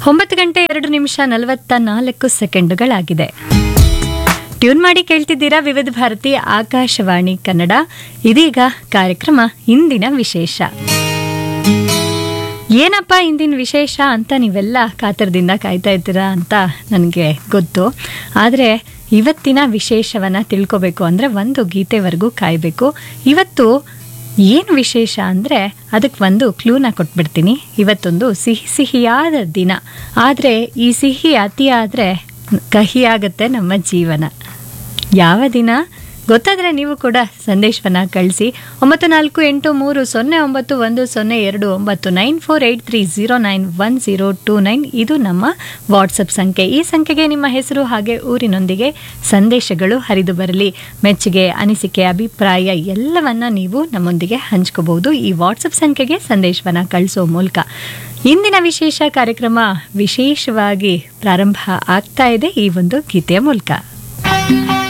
ಒಂಬತ್ತು ಗಂಟೆ ಎರಡು ನಿಮಿಷ ನಲವತ್ತ ನಾಲ್ಕು ಸೆಕೆಂಡುಗಳಾಗಿದೆ ಟ್ಯೂನ್ ಮಾಡಿ ಕೇಳ್ತಿದ್ದೀರಾ ವಿವಿಧ ಭಾರತಿ ಆಕಾಶವಾಣಿ ಕನ್ನಡ ಇದೀಗ ಕಾರ್ಯಕ್ರಮ ಇಂದಿನ ವಿಶೇಷ ಏನಪ್ಪ ಇಂದಿನ ವಿಶೇಷ ಅಂತ ನೀವೆಲ್ಲ ಕಾತರದಿಂದ ಕಾಯ್ತಾ ಇದ್ದೀರಾ ಅಂತ ನನಗೆ ಗೊತ್ತು ಆದರೆ ಇವತ್ತಿನ ವಿಶೇಷವನ್ನು ತಿಳ್ಕೊಬೇಕು ಅಂದರೆ ಒಂದು ಗೀತೆವರೆಗೂ ಕಾಯಬೇಕು ಇವತ್ತು ಏನು ವಿಶೇಷ ಅಂದರೆ ಅದಕ್ಕೆ ಒಂದು ಕ್ಲೂನ ಕೊಟ್ಬಿಡ್ತೀನಿ ಇವತ್ತೊಂದು ಸಿಹಿ ಸಿಹಿಯಾದ ದಿನ ಆದರೆ ಈ ಸಿಹಿ ಅತಿ ಆದರೆ ಕಹಿಯಾಗುತ್ತೆ ನಮ್ಮ ಜೀವನ ಯಾವ ದಿನ ಗೊತ್ತಾದರೆ ನೀವು ಕೂಡ ಸಂದೇಶವನ್ನು ಕಳಿಸಿ ಒಂಬತ್ತು ನಾಲ್ಕು ಎಂಟು ಮೂರು ಸೊನ್ನೆ ಒಂಬತ್ತು ಒಂದು ಸೊನ್ನೆ ಎರಡು ಒಂಬತ್ತು nine four eight three zero nine one zero two nine ಇದು ನಮ್ಮ ವಾಟ್ಸಪ್ ಸಂಖ್ಯೆ ಈ ಸಂಖ್ಯೆಗೆ ನಿಮ್ಮ ಹೆಸರು ಹಾಗೆ ಊರಿನೊಂದಿಗೆ ಸಂದೇಶಗಳು ಹರಿದು ಬರಲಿ ಮೆಚ್ಚುಗೆ ಅನಿಸಿಕೆ ಅಭಿಪ್ರಾಯ ಎಲ್ಲವನ್ನ ನೀವು ನಮ್ಮೊಂದಿಗೆ ಹಂಚ್ಕೋಬಹುದು ಈ ವಾಟ್ಸಪ್ ಸಂಖ್ಯೆಗೆ ಸಂದೇಶವನ್ನು ಕಳಿಸೋ ಮೂಲಕ ಇಂದಿನ ವಿಶೇಷ ಕಾರ್ಯಕ್ರಮ ವಿಶೇಷವಾಗಿ ಪ್ರಾರಂಭ ಆಗ್ತಾ ಇದೆ ಈ ಒಂದು ಗೀತೆಯ ಮೂಲಕ